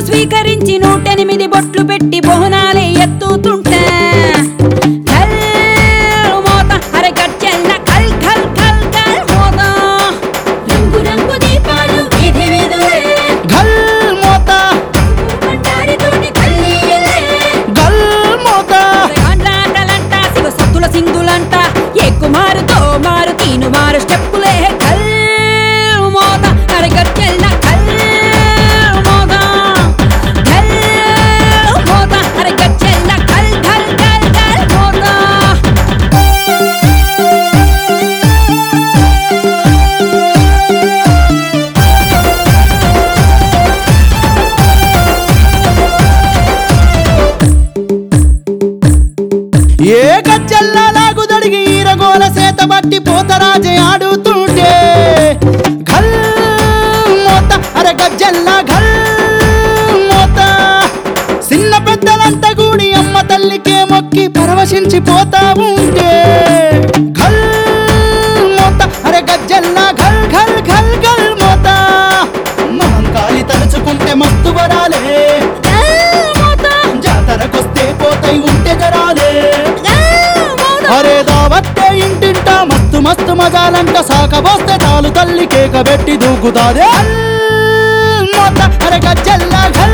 స్వీకరించి నూటెనిమిది బొట్లు పెట్టి బోనాలే ఎత్తుతుంటా ఘల్ మోత అరే గజ్జెల్ల కల్ కల్ కల్ కల్ మోత రంగు రంగు దీపాలు వీధి వీధులే ఘల్ మోత కంటారితోటి కల్లీలే గల్ మోత గాండ్లాటలంట శివ సత్తుల సింధులంట ఎక్కుమారుతో మారు తీను మారు స్టెప్పులే కల్ మోత అరగట్టెల్ల కల్ మోత కల్ మోత అరగట్టెల్ల కల్ కల్ కల్ కల్ మోత ఏ గజ్జల్లా లాగుదడిగి ఈరగోల సేత బట్టి పోతరాజే ఆడుతుంటే ఘల్ మోత అరే గజ్జల్లా ఘల్ మోత చిన్న పెద్దలంతా కూడి అమ్మ తల్లికే మొక్కి పరవశించి పోతా ఉంటే ఘల్ మోత అరే గజ్జల్లా ఘల్ ఘల్ ఘల్ ఘల్ మోత మహంకాళి తలుచుకుంటే మస్తు వరాలే కల్ మోత జాతరకొస్తే పోతై ఉంటే జరాలే కల్ మోత అరే దావత్తే ఇంటింట మస్తు మస్తు మజాలంట సాకబోస్తే చాలు తల్లి కేక పెట్టి దూకుతాదే అల్ మోత అరే గజ్జల్లా ఘల్